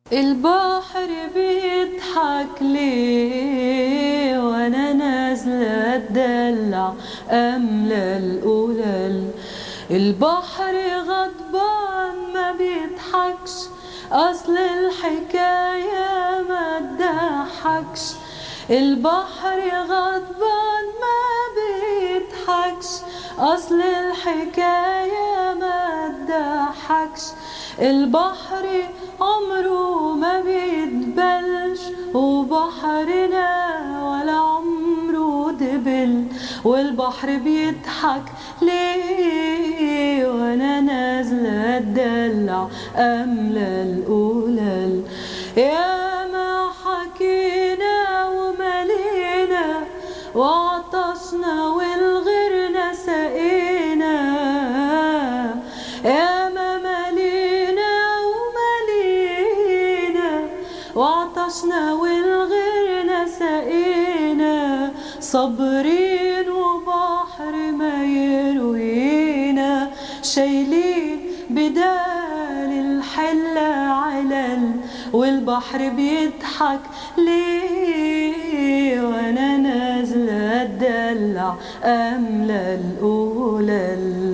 البحر بيضحك ليه وانا نازلة اتدلع املى القلل البحر غضبان ما بيضحكش اصل الحكاية ما تضحكش البحر غضبان ما بيضحكش اصل الحكاية ما تضحكش البحر عمره ما بيتبلش وبحرنا ولا عمره دبل والبحر بيضحك ليه وانا نازله اتدلع املى القلل يا ما حكينا وملينا وعطشنا والغيرنا سقينا يا ما ملينا وملينا وعطشنا والغيرنا سقينا صابرين وبحر ما يروينا شايلين بدال الحلة علل والبحر بيضحك ليه وانا نازلة اتدلع املى القلل